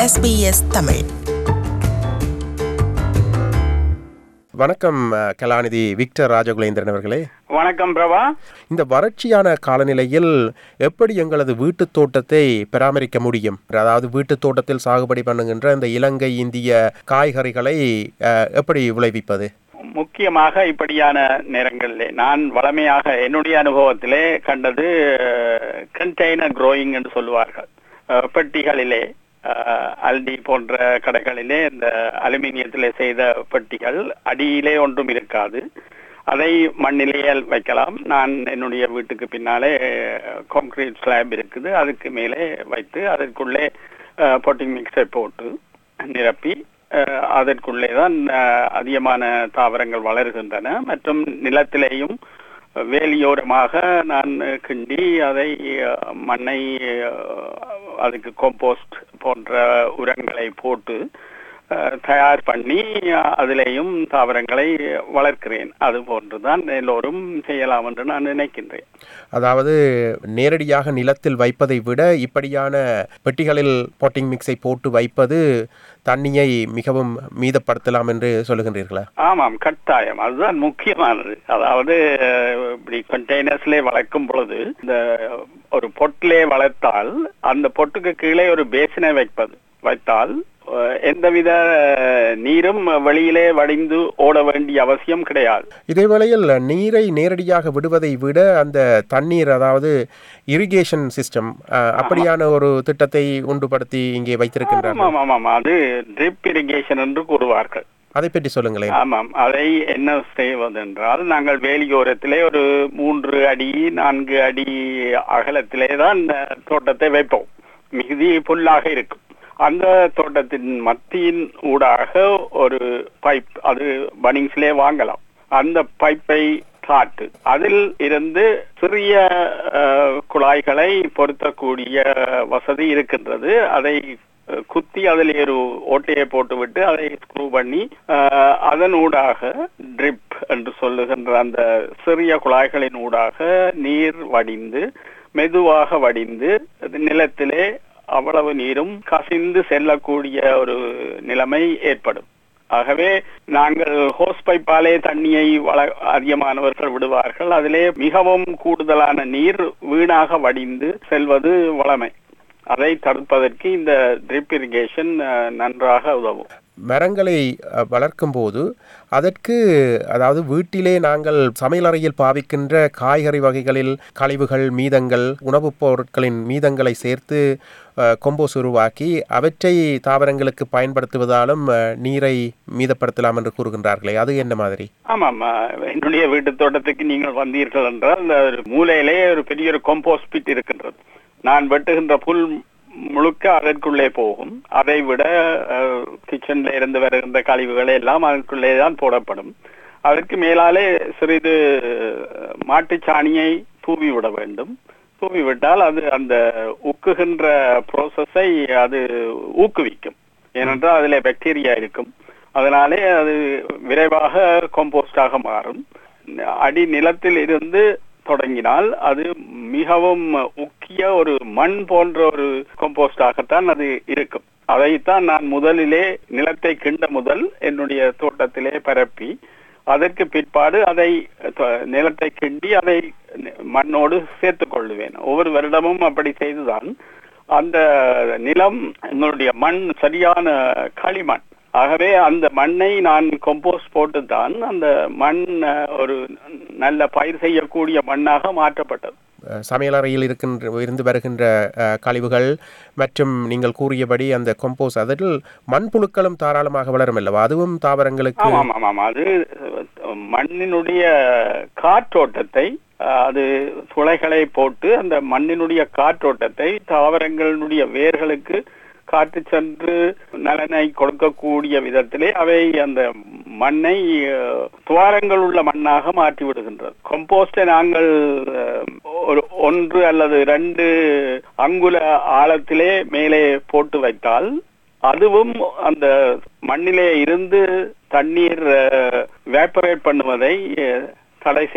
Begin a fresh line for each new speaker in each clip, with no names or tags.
SBS Tamil
வணக்கம் அஹ், கலாநிதி Victor ராஜகுலேந்திரன் அவர்களே
வணக்கம் பிரபா
இந்த வறட்சியான காலநிலையில் எப்படி எங்களது வீட்டுத் தோட்டத்தை பராமரிக்க முடியும் அதாவது வீட்டுத் தோட்டத்தில் சாகுபடி பண்ணுகின்ற இந்த இலங்கை இந்திய காய்கறிகளை அஹ், எப்படி விளைவிப்பது
முக்கியமாக இப்படியான நேரங்களிலே நான் வளமையாக என்னுடைய அனுபவத்திலே கண்டது கண்டெய்னர் growing என்று சொல்லுவார்கள் அஹ், பெட்டிகளிலே அஹ், அல்டி போன்ற கடைகளிலே இந்த அலுமினியத்திலே செய்த பெட்டிகள் அடியிலே ஒன்றும் இருக்காது அதை மண்ணிலேயே வைக்கலாம் நான் என்னுடைய வீட்டுக்கு பின்னாலே கான்கிரீட் ஸ்லாப் இருக்குது அதுக்கு மேலே வைத்து அதற்குள்ளே பொட்டிங் மிக்ஸை போட்டு நிரப்பி அஹ், அதற்குள்ளே தான் அஹ், அதிகமான தாவரங்கள் வளருகின்றன மற்றும் நிலத்திலேயும் வேலியோரமாக நான் கிண்டி அதை அஹ், மண்ணை அஹ், அதுக்கு compost போன்ற உரங்களை போட்டு அஹ், தயார் பண்ணி அஹ், அதிலேயும் தாவரங்களை வளர்க்கிறேன் அது போன்றுதான் எல்லோரும் செய்யலாம் என்று நான் நினைக்கின்றேன்
அதாவது நேரடியாக நிலத்தில் வைப்பதை விட இப்படியான பெட்டிகளில் பொட்டிங் மிக்ஸை போட்டு வைப்பது தண்ணியை மிகவும் மீதப்படுத்தலாம் என்று சொல்லுகின்றீர்களா
ஆமாம் கட்டாயம் அதுதான் முக்கியமானது அதாவது அஹ், இப்படி கண்டெய்னர்ஸ்லே வளர்க்கும் பொழுது இந்த ஒரு பொட்டிலே வளர்த்தால் அந்த பொட்டுக்கு கீழே ஒரு பேசினை வைப்பது வைத்தால் அஹ், எந்தவித அஹ், நீரும் வெளியிலே வடிந்து ஓட வேண்டிய அவசியம் கிடையாது
இதே வேளையில் நீரை நேரடியாக விடுவதை விட அந்த தண்ணீர் அதாவது இரிகேஷன் சிஸ்டம் அப்படியான ஒரு திட்டத்தை உண்டுபடுத்தி இங்கே வைத்திருக்கின்றார்கள்
ஆமாம் ஆமாம் அது ட்ரிப் இரிகேஷன் என்று கூறுவார்கள்
அதை பற்றி சொல்லுங்களேன்
ஆமாம் அதை என்ன செய்வதென்றால் நாங்கள் வேலியோரத்திலே ஒரு மூன்று அடி நான்கு அடி அகலத்திலே தான் அஹ், தோட்டத்தை வைப்போம் மிகுதி புல்லாக இருக்கும் அந்த தோட்டத்தின் மத்தியின் ஊடாக ஒரு பைப் அது பனிங்ஸ்லே வாங்கலாம் அந்த பைப்பை காட்டு அதில் இருந்து சிறிய அஹ், குழாய்களை பொருத்தக்கூடிய வசதி இருக்கின்றது அதை அஹ், குத்தி அதில் ஒரு ஓட்டையை போட்டுவிட்டு அதை ஸ்க்ரூ பண்ணி அஹ், அதன் ஊடாக ட்ரிப் என்று சொல்லுகின்ற அந்த சிறிய குழாய்களின் ஊடாக நீர் வடிந்து மெதுவாக வடிந்து அது நிலத்திலே அவ்வளவு நீரும் கசிந்து செல்லக்கூடிய ஒரு நிலைமை ஏற்படும் ஆகவே நாங்கள் ஹோஸ் பைப்பாலே தண்ணியை வள அதிகமானவர்கள் விடுவார்கள் அதிலே மிகவும் கூடுதலான நீர் வீணாக வடிந்து செல்வது வளமை அதை தடுப்பதற்கு இந்த ட்ரிப் இரிகேஷன் நன்றாக உதவும்
மரங்களை அஹ், வளர்க்கும் போது அதற்கு அதாவது வீட்டிலே நாங்கள் சமையலறையில் பாவிக்கின்ற காய்கறி வகைகளில் கழிவுகள் மீதங்கள் உணவுப் பொருட்களின் மீதங்களை சேர்த்து கொம்போஸ் உருவாக்கி அவற்றை தாவரங்களுக்கு பயன்படுத்துவதாலும் அஹ், நீரை மீதப்படுத்தலாம் என்று கூறுகின்றார்களே அது என்ன மாதிரி
ஆமாம் அஹ், என்னுடைய வீட்டு தோட்டத்துக்கு நீங்கள் வந்தீர்கள் என்றால் அந்த ஒரு மூலையிலே ஒரு பெரிய ஒரு compost pit இருக்கின்றது நான் வெட்டுகின்ற புல் முழுக்க அதற்குள்ளே போகும் அதை விட கிச்சன்ல இருந்து வருகின்ற கழிவுகள் எல்லாம் அதற்குள்ளே தான் போடப்படும் அதற்கு மேலாலே சிறிது மாட்டுச் சாணியை தூவி விட வேண்டும் தூவி விட்டால் அது அந்த உக்குகின்ற ப்ரோசஸை அது ஊக்குவிக்கும் ஏனென்றால் அதிலே பாக்டீரியா இருக்கும் அதனாலே அது விரைவாக compost-ஆக மாறும் அடி நிலத்தில் இருந்து தொடங்கினால் அது மிகவும் முக்கிய ஒரு மண் போன்ற ஒரு compost-ஆகத்தான் அது இருக்கும் அதைத்தான் நான் முதலிலே நிலத்தை கிண்ட முதல் என்னுடைய தோட்டத்திலே பரப்பி அதற்கு பிற்பாடு அதை த- நிலத்தை கிண்டி அதை மண்ணோடு சேர்த்துக் கொள்ளுவேன் ஒவ்வொரு வருடமும் அப்படி செய்துதான் அந்த நிலம் எங்களுடைய மண் சரியான களிமண் ஆகவே அந்த மண்ணை நான் கொம்போஸ்ட் போட்டுத்தான் அந்த மண் அஹ், ஒரு நல்ல பயிர் செய்யக்கூடிய மண்ணாக மாற்றப்பட்டது
அஹ், சமையலறையில் இருக்கின்ற இருந்து வருகின்ற அஹ், கழிவுகள் மற்றும் நீங்கள் கூறியபடி அந்த கொம்போஸ் அதில் மண்புழுக்களும் தாராளமாக வளரும் அல்லவா அதுவும் தாவரங்களுக்கு
ஆமாம் ஆமாம் அது அஹ், மண்ணினுடைய காற்றோட்டத்தை அஹ், அது துளைகளை போட்டு அந்த மண்ணினுடைய காற்றோட்டத்தை தாவரங்களுடைய வேர்களுக்கு காற்று சென்று நலனை கொடுக்கக்கூடிய விதத்திலே அவை அந்த மண்ணை அஹ், துவாரங்கள் உள்ள மண்ணாக மாற்றி விடுகின்றது கம்போஸ்டை நாங்கள் அஹ், ஒரு ஒன்று அல்லது ரெண்டு அங்குல ஆழத்திலே மேலே போட்டு வைத்தால் அதுவும் அந்த மண்ணிலே இருந்து தண்ணீர் வேப்பரேட் பண்ணுவதை அஹ், தடை செய்யும்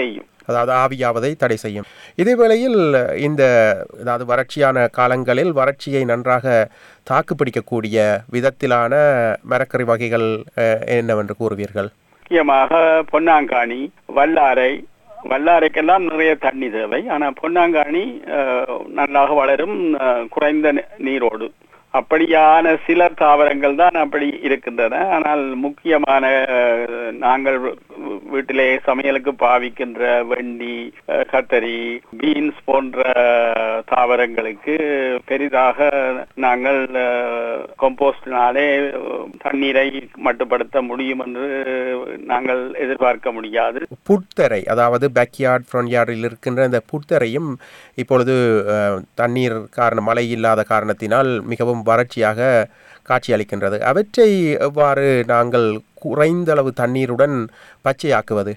அதாவது ஆவியாவதை தடை செய்யும் இதே வேளையில் இந்த அதாவது வறட்சியான காலங்களில் வறட்சியை நன்றாக தாக்குப்பிடிக்கக்கூடிய விதத்திலான மரக்கறி வகைகள் அஹ், என்னவென்று கூறுவீர்கள்
முக்கியமாக பொன்னாங்காணி வல்லாரை வல்லாரைக்கெல்லாம் நிறைய தண்ணி தேவை ஆனா பொன்னாங்காணி அஹ், நன்றாக வளரும் அஹ், குறைந்த நி- நீரோடு அப்படியான சில தாவரங்கள் தான் அப்படி இருக்கின்றன ஆனால் முக்கியமான அஹ், நாங்கள் வீ- வீட்டிலே சமையலுக்கு பாவிக்கின்ற வெண்டி அஹ், கத்தரி பீன்ஸ் போன்ற தாவரங்களுக்கு பெரிதாக நாங்கள் கம்போஸ்டினாலே தண்ணீரை மட்டுப்படுத்த முடியும் என்று நாங்கள் எதிர்பார்க்க முடியாது
புட்தரை அதாவது பேக்யார்ட் ஃப்ரண்ட் யார்டில் இருக்கின்ற இந்த புட்தரையும் இப்பொழுது அஹ், தண்ணீர் காரணம் மழை இல்லாத காரணத்தினால் மிகவும் வறட்சியாக காட்சியளிக்கின்றது அவற்றை எவ்வாறு நாங்கள் குறைந்தளவு தண்ணீருடன் பச்சையாக்குவது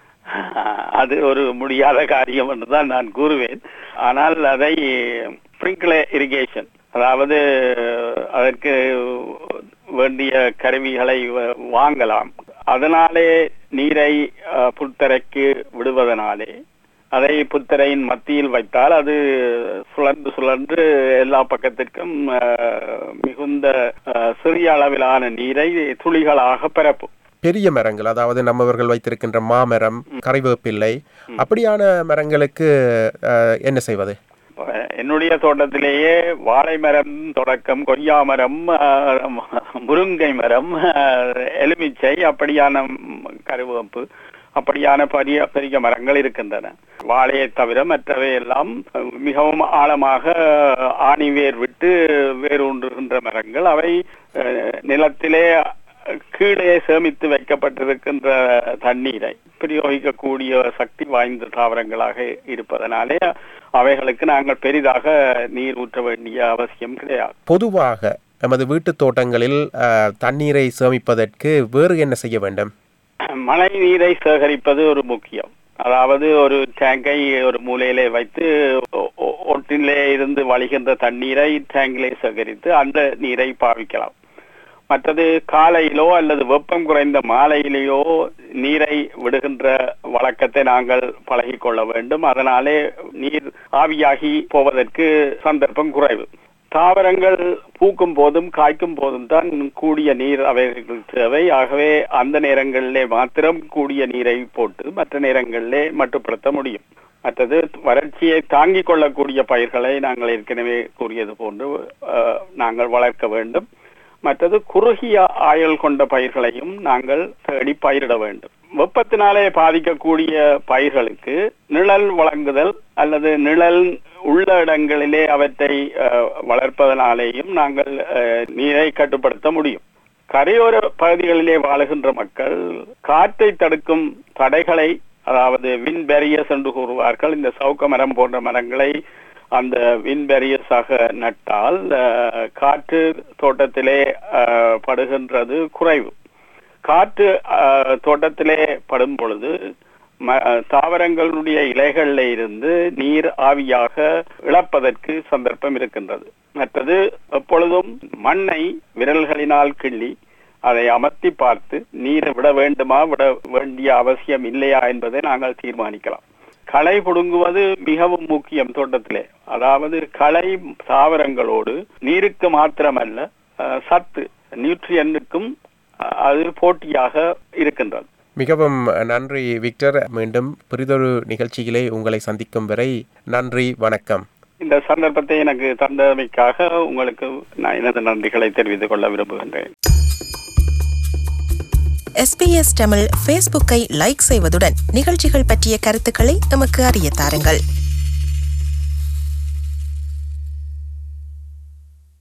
அது ஒரு முடியாத காரியம் என்று தான் நான் கூறுவேன் ஆனால் அதை ஸ்ப்ரிங்க்லர் இரிகேஷன் அதாவது அதற்கு வேண்டிய கருவிகளை வ- வாங்கலாம் அதனாலே நீரை அஹ், புல்தரைக்கு விடுவதனாலே அதை புத்தரையின் மத்தியில் வைத்தால் அது சுழன்று சுழன்று எல்லா பக்கத்திற்கும் அஹ், மிகுந்த அஹ், சிறிய அளவிலான நீரை துளிகளாக பரப்பும்
பெரிய மரங்கள் அதாவது நம்மவர்கள் வைத்திருக்கின்ற மாமரம் கறிவேப்பிள்ளை அப்படியான மரங்களுக்கு அஹ், என்ன செய்வது
என்னுடைய தோட்டத்திலேயே வாழை மரம் தொடக்கம் கொய்யா மரம் ஆஹ், முருங்கை மரம் ஆஹ், எலுமிச்சை அப்படியான ம், கருவேப்பு அப்படியான பெரிய பெரிய மரங்கள் இருக்கின்றன வாழையை தவிர மற்றவை எல்லாம் மிகவும் ஆழமாக ஆணிவேர் விட்டு வேரூன்றுகின்ற மரங்கள் அவை அஹ், நிலத்திலே கீழே சேமித்து வைக்கப்பட்டிருக்கின்ற தண்ணீரை பிரயோகிக்கக்கூடிய சக்தி வாய்ந்த தாவரங்களாக இருப்பதனாலே அவைகளுக்கு நாங்கள் பெரிதாக நீர் ஊற்ற வேண்டிய அவசியம் கிடையாது
பொதுவாக நமது வீட்டுத் தோட்டங்களில் அஹ், தண்ணீரை சேமிப்பதற்கு வேறு என்ன செய்ய வேண்டும்
மழை நீரை சேகரிப்பது ஒரு முக்கியம் அதாவது ஒரு டேங்கை ஒரு மூலையிலே வைத்து ஒ- ஒ- ஒட்டிலே இருந்து வழிகின்ற தண்ணீரை டேங்கிலே சேகரித்து அந்த நீரை பாவிக்கலாம் மற்றது காலையிலோ அல்லது வெப்பம் குறைந்த மாலையிலேயோ நீரை விடுகின்ற வழக்கத்தை நாங்கள் பழகிக் கொள்ள வேண்டும் அதனாலே நீர் ஆவியாகி போவதற்கு சந்தர்ப்பம் குறைவு தாவரங்கள் பூக்கும் போதும் காய்க்கும் போதும் தான் கூடிய நீர் அவைகள் தேவை ஆகவே அந்த நேரங்களிலே மாத்திரம் கூடிய நீரை போட்டு மற்ற நேரங்களிலே மட்டுப்படுத்த முடியும் மற்றது வறட்சியை தாங்கிக் கொள்ளக்கூடிய பயிர்களை நாங்கள் ஏற்கனவே கூறியது போன்று அஹ், நாங்கள் வளர்க்க வேண்டும் மற்றது குறுகிய ஆயுள் கொண்ட பயிர்களையும் நாங்கள் தேடி பயிரிட வேண்டும் வெப்பத்தினாலே பாதிக்கக்கூடிய பயிர்களுக்கு நிழல் வழங்குதல் அல்லது நிழல் உள்ள இடங்களிலே அவற்றை அஹ், வளர்ப்பதனாலேயும் நாங்கள் அஹ், நீரை கட்டுப்படுத்த முடியும் கரையோர பகுதிகளிலே வாழுகின்ற மக்கள் காற்றை தடுக்கும் தடைகளை அதாவது வின் பேரியர்ஸ் என்று கூறுவார்கள் இந்த சவுக்க மரம் போன்ற மரங்களை அந்த வின் பேரியர்ஸாக நட்டால் அஹ், காற்று தோட்டத்திலே அஹ், படுகின்றது குறைவு காற்று அஹ், தோட்டத்திலே படும் பொழுது ம- தாவரங்களுடைய இலைகளில் இருந்து நீர் ஆவியாக இழப்பதற்கு சந்தர்ப்பம் இருக்கின்றது மற்றது எப்பொழுதும் மண்ணை விரல்களினால் கிள்ளி அதை அமர்த்தி பார்த்து நீரை விட வேண்டுமா விட வேண்டிய அவசியம் இல்லையா என்பதை நாங்கள் தீர்மானிக்கலாம் களை புடுங்குவது மிகவும் முக்கியம் தோட்டத்திலே அதாவது களை தாவரங்களோடு நீருக்கு மாத்திரமல்ல அஹ், சத்து நியூட்ரியனுக்கும் அஹ், அது போட்டியாக இருக்கின்றது
மிகவும் நன்றி விக்டர் மீண்டும் பிறிதொரு நிகழ்ச்சியிலே உங்களை சந்திக்கும் வரை நன்றி வணக்கம்
இந்த சந்தர்ப்பத்தை எனக்கு தந்தமைக்காக உங்களுக்கு நான் எனது நன்றிகளை தெரிவித்துக் கொள்ள விரும்புகின்றேன்
எஸ்பிஎஸ் தமிழ் ஃபேஸ்புக்கை லைக் செய்வதுடன் நிகழ்ச்சிகள் பற்றிய கருத்துக்களை எமக்கு அறிய தாருங்கள்